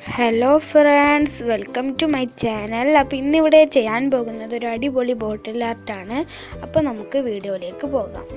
hello friends welcome to my channel അപ്പോൾ ഇന്നിവിടെ ചെയ്യാൻ പോകുന്നത് ഒരു അടിപൊളി ബോട്ടിൽ ആർട്ടാണ് അപ്പോൾ നമുക്ക് വീഡിയോയിലേക്ക് പോകാം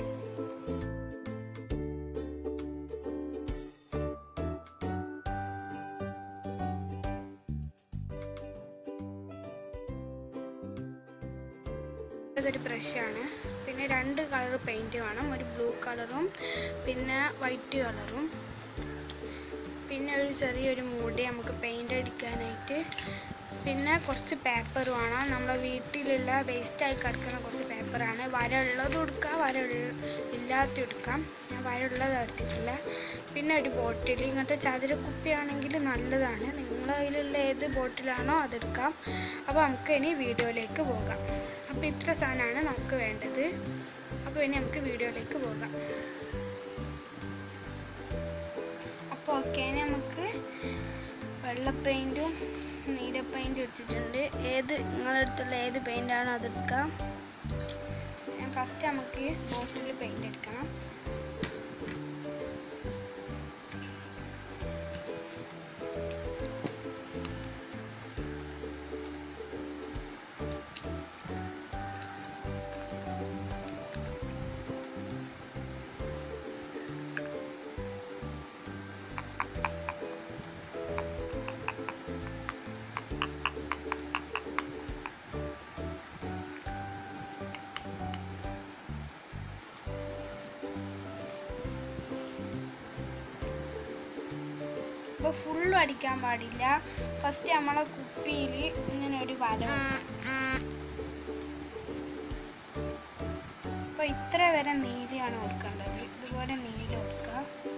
ഇതൊരു ബ്രഷാണ് പിന്നെ രണ്ട് കളർ പെയിൻറ്റ് വേണം ഒരു ബ്ലൂ കളറും പിന്നെ വൈറ്റ് കളറും പിന്നെ ഒരു ചെറിയൊരു മൂടി നമുക്ക് പെയിൻ്റ് അടിക്കാനായിട്ട് പിന്നെ കുറച്ച് പേപ്പർ വേണം നമ്മളെ വീട്ടിലുള്ള വേസ്റ്റായി കിടക്കുന്ന കുറച്ച് പേപ്പറാണ് വര ഉള്ളത് എടുക്കാം വര ഇല്ലാത്ത എടുക്കാം ഞാൻ വര ഉള്ളത് എടുത്തിട്ടില്ല പിന്നെ ഒരു ബോട്ടിൽ ഇങ്ങനത്തെ ചതുരക്കുപ്പിയാണെങ്കിൽ നല്ലതാണ് നിങ്ങളുടെ കയ്യിലുള്ള ഏത് ബോട്ടിലാണോ അതെടുക്കാം അപ്പോൾ നമുക്ക് ഇനി വീഡിയോയിലേക്ക് പോകാം അപ്പോൾ ഇത്ര സാധനമാണ് നമുക്ക് വേണ്ടത് അപ്പോൾ ഇനി നമുക്ക് വീഡിയോയിലേക്ക് പോകാം അപ്പോൾ ഓക്കെ നമുക്ക് വെള്ള പെയിൻറ്റും നീല പെയിൻറ്റും എടുത്തിട്ടുണ്ട് ഏത് നിങ്ങളുടെ അടുത്തുള്ള ഏത് പെയിൻ്റാണോ അതെടുക്കാം ഞാൻ ഫസ്റ്റ് നമുക്ക് ബോട്ടിൽ പെയിൻ്റ് എടുക്കണം അപ്പോൾ ഫുള്ളും അടിക്കാൻ പാടില്ല ഫസ്റ്റ് നമ്മളെ കുപ്പിയിൽ ഇങ്ങനെ ഒരു വല അപ്പോൾ ഇത്ര വരെ നീലയാണ് കൊടുക്കേണ്ടത് ഇതുപോലെ നീല കൊടുക്കുക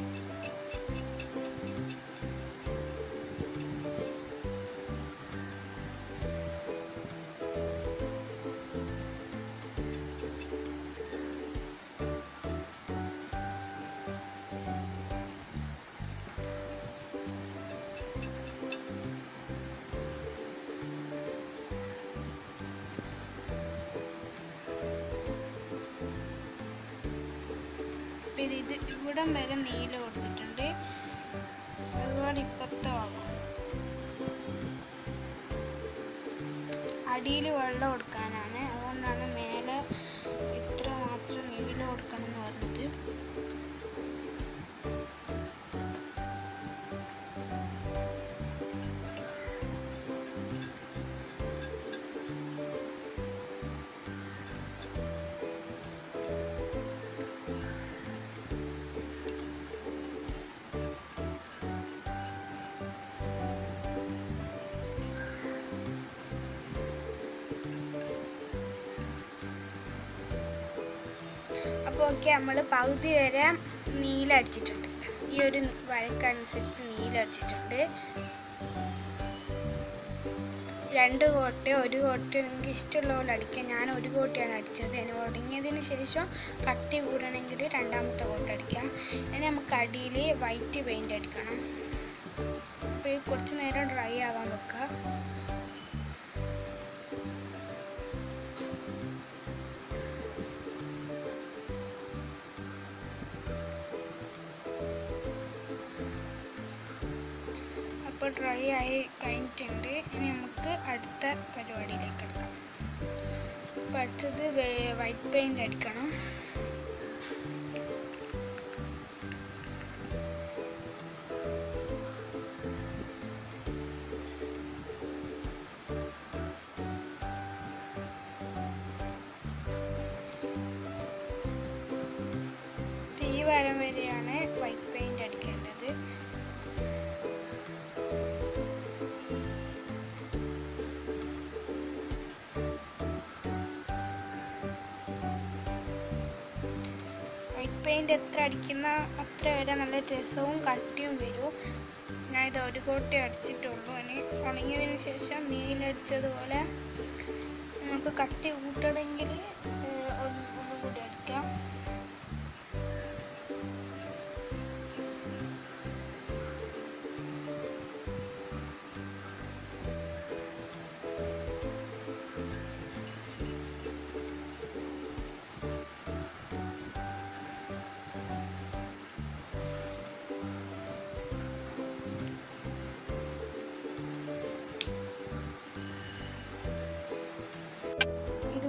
അപ്പം ഇത് ഇത് ഇവിടം വരെ നീല കൊടുത്തിട്ടുണ്ട് അതുപോലെ ഇപ്പത്തെ ഭാഗം അടിയിൽ വെള്ളം കൊടുക്കാനാണ് അതുകൊണ്ടാണ് മേലെ ഇത്ര മാത്രം നീല കൊടുക്കണം എന്ന് പറഞ്ഞത് അപ്പോൾ ഓക്കെ നമ്മൾ പകുതി വരെ നീല അടിച്ചിട്ടുണ്ട് ഈ ഒരു വരക്കനുസരിച്ച് നീല അടിച്ചിട്ടുണ്ട് രണ്ട് കോട്ടയോ ഒരു കോട്ടയോ നിങ്ങൾക്ക് ഇഷ്ടമുള്ള പോലെ അടിക്കാം ഞാൻ ഒരു കോട്ടയാണ് അടിച്ചത് അതിന് ഉടങ്ങിയതിന് ശേഷം കട്ടി കൂടണമെങ്കിൽ രണ്ടാമത്തെ കോട്ട അടിക്കാം ഇനി നമുക്ക് അടിയിൽ വൈറ്റ് പെയിൻ്റ് അടിക്കണം അപ്പോൾ ഇത് കുറച്ച് നേരം ഡ്രൈ ആവാൻ വെക്കുക അപ്പോൾ ഡ്രൈ ആയി കഴിഞ്ഞിട്ടുണ്ട് ഇനി നമുക്ക് അടുത്ത പരിപാടിയിലേക്ക് എടുക്കാം അപ്പോൾ അടുത്തത് വൈറ്റ് പെയിൻ്റ് അടിക്കണം ഈ വരം വരെയാണ് വൈറ്റ് പെയിൻ്റ് അടിക്കേണ്ടത് വൈറ്റ് പെയിൻറ് എത്ര അടിക്കുന്ന അത്ര വരെ നല്ല രസവും കട്ടിയും വരും ഞാൻ ഇത് ഒരു കോട്ടി അടിച്ചിട്ടുള്ളൂ ഇനി ഉണങ്ങിയതിന് ശേഷം നീലടിച്ചതുപോലെ നമുക്ക് കട്ടി കൂട്ടണമെങ്കിൽ ഒന്നും കൂടി അടിക്കാം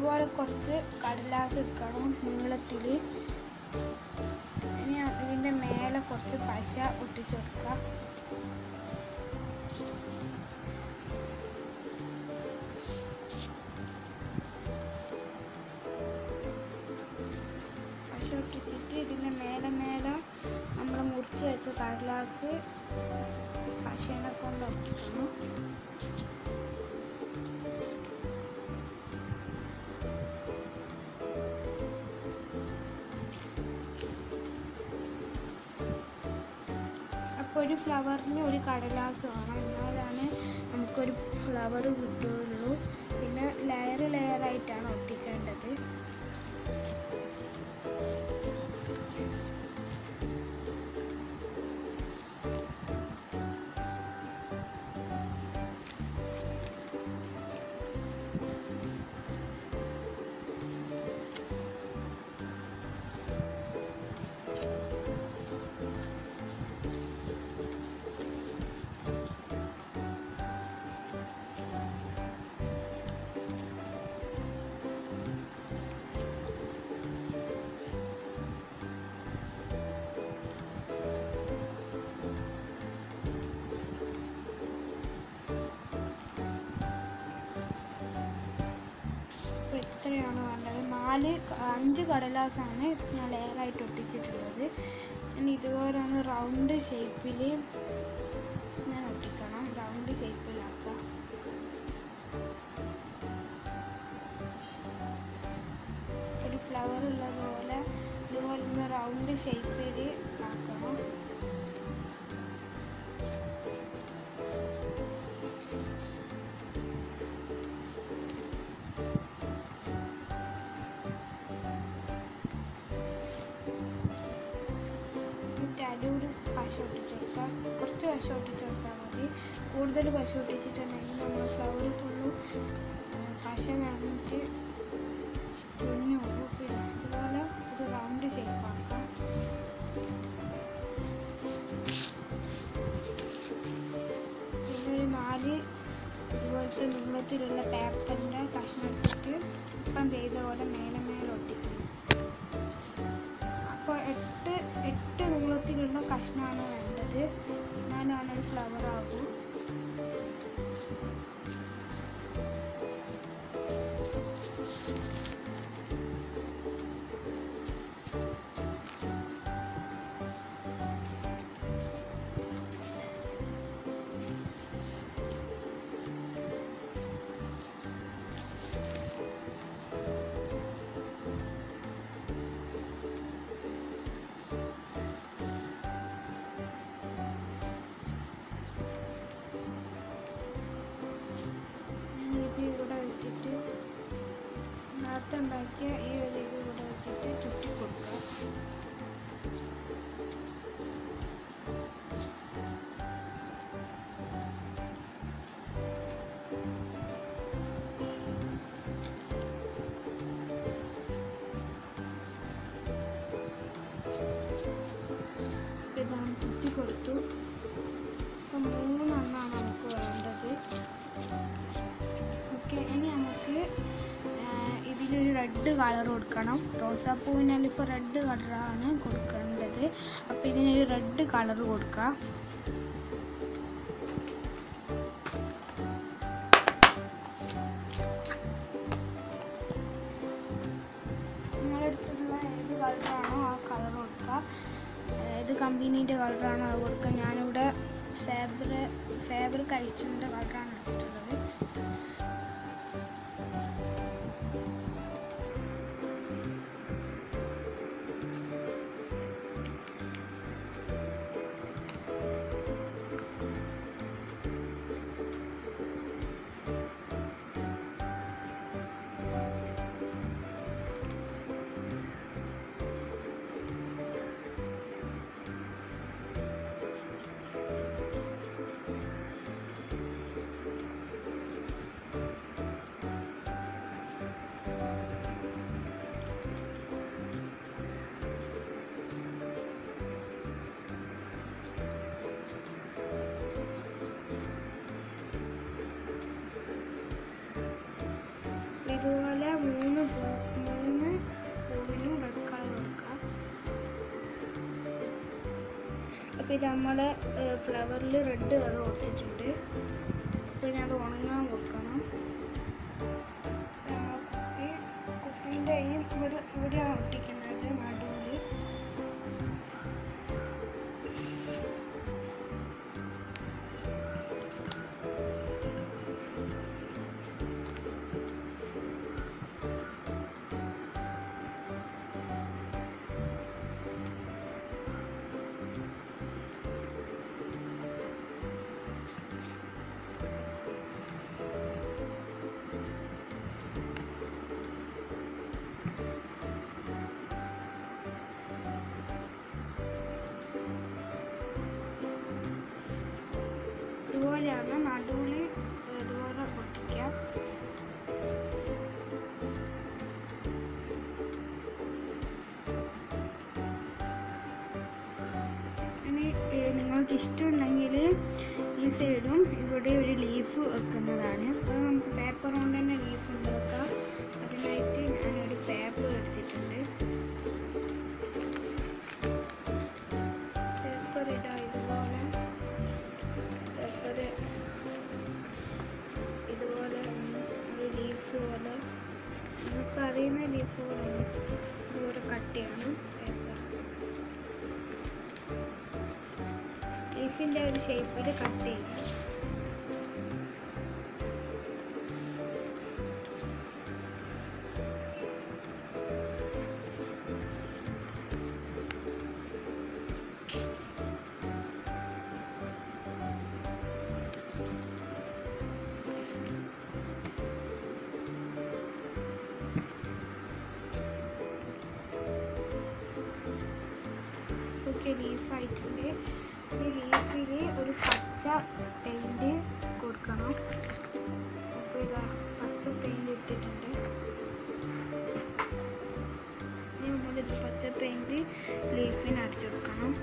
ഇതുപോലെ കുറച്ച് കടലാസ് എടുക്കണം നീളത്തിൽ ഇനി ഇതിൻ്റെ മേലെ കുറച്ച് പശ ഒട്ടിച്ചു കൊടുക്കുക പശ ഒട്ടിച്ചിട്ട് ഇതിൻ്റെ മേലെ മേലെ നമ്മൾ മുറിച്ച് വെച്ച കടലാസ് പശേനെ കൊണ്ട് ഒട്ടിക്കുന്നു അപ്പോൾ ഒരു ഫ്ലവറിന് ഒരു കടലാസ് വേണം എന്നാലാണ് നമുക്കൊരു ഫ്ലവർ കിട്ടുകയുള്ളൂ പിന്നെ ലെയർ ലെയർ ആയിട്ടാണ് ഒട്ടിക്കേണ്ടത് അപ്പോൾ ഇത്രയാണ് വേണ്ടത് നാല് ക- അഞ്ച് കടലാസാണ് ഞാൻ ലെയറായിട്ട് ഒട്ടിച്ചിട്ടുള്ളത് ഇനി ഇതുപോലെയാണ് റൗണ്ട് ഷേപ്പിൽ ഞാൻ ഒട്ടിക്കണം റൗണ്ട് ഷേപ്പിലാക്കാം ഒരു ഫ്ലവർ ഉള്ളതുപോലെ ഇതുപോലെ ഒന്ന് റൗണ്ട് ഷേപ്പിൽ ആക്കണം എന്നിട്ട് അടിപൊളി പശ ഒട്ടിച്ച് കൊടുക്കാം കുറച്ച് പശ ഒട്ടിച്ച് കൊടുത്താൽ മതി കൂടുതൽ പശ ഒട്ടിച്ചിട്ടുണ്ടെങ്കിൽ നമ്മൾ ഫ്ലവർ ഫുള്ളു പശ നിറഞ്ഞിട്ട് തുണിഞ്ഞു പോകും പിന്നെ ഇതുപോലെ ഒരു റൗണ്ട് ഷേപ്പ് ആക്കാം പിന്നെ ഒരു നാല് ഇതുപോലത്തെ നീളത്തിലുള്ള പേപ്പറിൻ്റെ കഷ്ണം എടുത്തിട്ട് ഇപ്പം ചെയ്ത പോലെ മേലെ മേലെ ഒട്ടിക്കും അപ്പോൾ എട്ട് എട്ട് നീളത്തിലുള്ള കഷ്ണമാണ് വേണ്ടത് എന്നാലാണ് ഒരു ഫ്ലവർ ആകൂ ഇത് ഇവിടെ വെച്ചിട്ട് നേരത്തെ ഉണ്ടാക്കിയ ഈ ഒരു ഇത് ഇവിടെ വെച്ചിട്ട് ചുറ്റി കൊടുക്കുക ഇതാണ് ചുറ്റി കൊടുത്തു അപ്പം മൂന്നെണ്ണമാണ് നമുക്ക് വേണ്ടത് ഓക്കെ ഇനി നമുക്ക് ആ, ഇതിലൊരു റെഡ് കളർ കൊടുക്കണം റോസാപ്പൂവിനെല്ലാം ഇപ്പോൾ റെഡ് കളറാണ് കൊടുക്കേണ്ടത് അപ്പോൾ ഇതിനൊരു റെഡ് കളർ കൊടുക്കാം നിങ്ങളടുത്തുള്ള ഏത് കളറാണോ ആ കളർ കൊടുക്കുക ഏത് കമ്പനീൻ്റെ കളറാണോ അത് കൊടുക്കുക ഞാനിവിടെ ഫാബ്ര ഫാബ്രിക് ഐസ്റ്ററിൻ്റെ കളറാണ് എടുത്തിട്ടുള്ളത് മൂന്ന് പൂ- മൂന്ന് പൂവിനും റെഡ് കളർ കൊടുക്കാം അപ്പോൾ ഇത് നമ്മുടെ ഫ്ലവറിൽ റെഡ് കളർ കൊടുത്തിട്ടുണ്ട് അപ്പോൾ ഞാൻ അത് ഉണങ്ങാൻ വെക്കണം ആ, കുപ്പി കുപ്പീൻ്റെ ഈ ഇവിടെ ഇവിടെയാണ് ഒട്ടിക്കുന്നത് നടുവിൽ ഇതുപോലെയാണ് നടുവിൽ ഇതുപോലെ പൊട്ടിക്കുക ഇനി ഏഹ്, നിങ്ങൾക്ക് ഇഷ്ടമുണ്ടെങ്കിൽ ഈ സൈഡും ഇവിടെ ഒരു ലീഫ് വെക്കുന്നതാണ് അപ്പോൾ നമുക്ക് പേപ്പർ കൊണ്ട് തന്നെ ലീഫ് ഉണ്ടാക്കാം അതിനായിട്ട് ഞാനൊരു പേപ്പർ എടുത്തിട്ടുണ്ട് പേപ്പർ ഇതാ ഇതുപോലെ പേപ്പർ ഇതുപോലെ ഒന്ന് ഒരു ലീഫ് പോലെ നമുക്ക് അറിയുന്ന ലീഫ് പോലെ ഒന്ന് ഇതുപോലെ കട്ട് ചെയ്യണം പേപ്പർ ലീഫിൻ്റെ ഒരു ഷേപ്പിൽ കട്ട് ചെയ്യും ഓക്കെ ലീഫായിട്ടുണ്ട് ഈ ലീഫിൽ ഒരു പച്ച പെയിൻറ് കൊടുക്കണം അപ്പോൾ ഇതാ പച്ച പെയിൻറ് ഇട്ടിട്ടുണ്ട് ഇനി നമ്മളിത് പച്ച പെയിൻറ് ലീഫിന് അടിച്ചു കൊടുക്കണം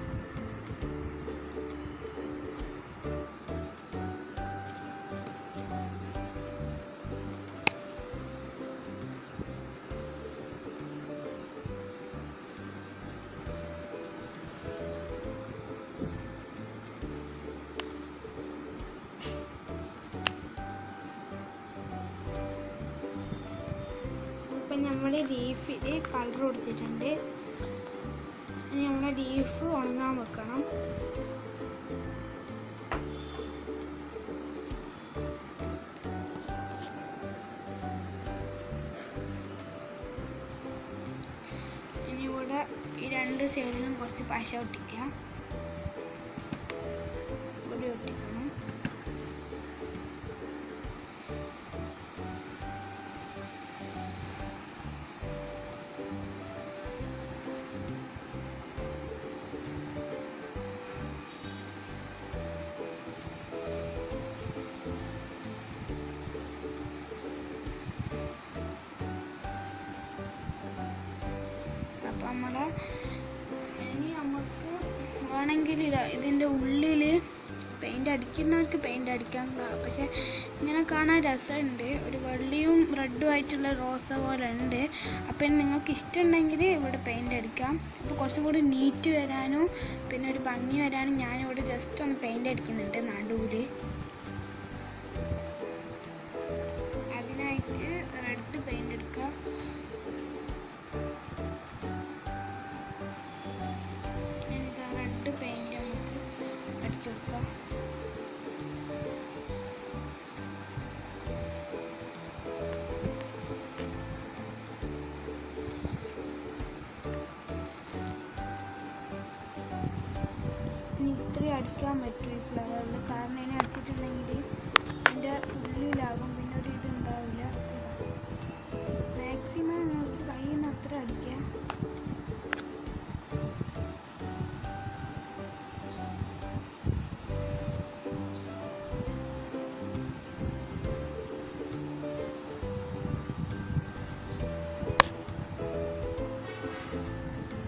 ഇപ്പം നമ്മൾ ലീഫിൽ കളർ കൊടുത്തിട്ടുണ്ട് ഇനി നമ്മൾ ലീഫ് ഉണങ്ങാൻ വെക്കണം ഇനി ഇവിടെ ഈ രണ്ട് സൈഡിലും കുറച്ച് പശ ഒട്ടിക്കാം ഇവിടെ ഒട്ടിക്കണം അപ്പം നമ്മൾ ഇനി നമുക്ക് വേണമെങ്കിൽ ഇതാ ഇതിൻ്റെ ഉള്ളിൽ പെയിൻ്റ് അടിക്കുന്നവർക്ക് പെയിൻ്റ് അടിക്കാൻ ക- പക്ഷെ ഇങ്ങനെ കാണാൻ രസമുണ്ട് ഒരു വെള്ളിയും റെഡും ആയിട്ടുള്ള റോസ പോലെ ഉണ്ട് അപ്പം നിങ്ങൾക്ക് ഇഷ്ടമുണ്ടെങ്കിൽ ഇവിടെ പെയിൻ്റ് അടിക്കാം അപ്പോൾ കുറച്ചും കൂടി നീറ്റ് വരാനും പിന്നെ ഒരു ഭംഗി വരാനും ഞാനിവിടെ ജസ്റ്റ് ഒന്ന് പെയിൻ്റ് അടിക്കുന്നുണ്ട് നടുവിൽ അതിനായിട്ട് റെഡ് പെയിൻ്റ് എടുക്കുക ഞാനിത് റെഡ് പെയിൻറ് നമുക്ക് അടിച്ചു കൊടുക്കാം ഇനി ഇത്രയും അടിക്കാൻ പറ്റും ഈ ഫ്ലവറിൽ കാരണം ഇനി അടിച്ചിട്ടുണ്ടെങ്കിൽ ഇതിൻ്റെ ഉള്ളിലാകും പിന്നെ ഒരു ഇതുണ്ടാവില്ല മാക്സിമം നിങ്ങൾക്ക് കഴിയുന്ന അത്ര അടിക്കാം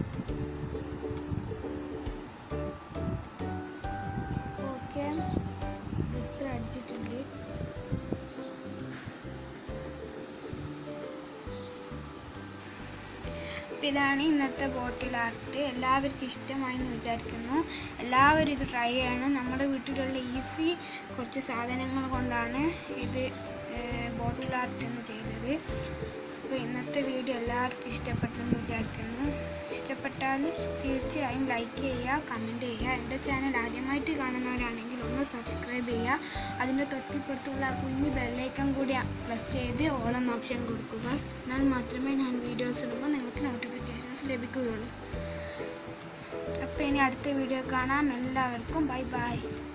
ഓക്കെ അപ്പോൾ ഇതാണ് ഇന്നത്തെ ബോട്ടിൽ ആർട്ട് എല്ലാവർക്കും ഇഷ്ടമായി എന്ന് വിചാരിക്കുന്നു എല്ലാവരും ഇത് ട്രൈ ചെയ്യണം നമ്മുടെ വീട്ടിലുള്ള ഈസി കുറച്ച് സാധനങ്ങൾ കൊണ്ടാണ് ഇത് ബോട്ടിൽ ആർട്ട് എന്ന് ചെയ്തത് അപ്പോൾ ഇന്നത്തെ വീഡിയോ എല്ലാവർക്കും ഇഷ്ടപ്പെട്ടെന്ന് വിചാരിക്കുന്നു ഇഷ്ടപ്പെട്ടാൽ തീർച്ചയായും ലൈക്ക് ചെയ്യുക കമൻറ്റ് ചെയ്യുക എൻ്റെ ചാനൽ ആദ്യമായിട്ട് കാണുന്നവരാണെങ്കിൽ ഒന്ന് സബ്സ്ക്രൈബ് ചെയ്യുക അതിൻ്റെ തൊട്ടിപ്പുറത്തുള്ള ആ കുഞ്ഞ് ബെല്ലൈക്കൺ കൂടി പ്രസ് ചെയ്ത് ഓൾ എന്ന ഓപ്ഷൻ കൊടുക്കുക എന്നാൽ മാത്രമേ ഞാൻ വീഡിയോസ് ഇടുമ്പോൾ നിങ്ങൾക്ക് നോട്ടിഫിക്കേഷൻസ് ലഭിക്കുകയുള്ളൂ അപ്പോൾ ഇനി അടുത്ത വീഡിയോ കാണാം എല്ലാവർക്കും ബൈ ബൈ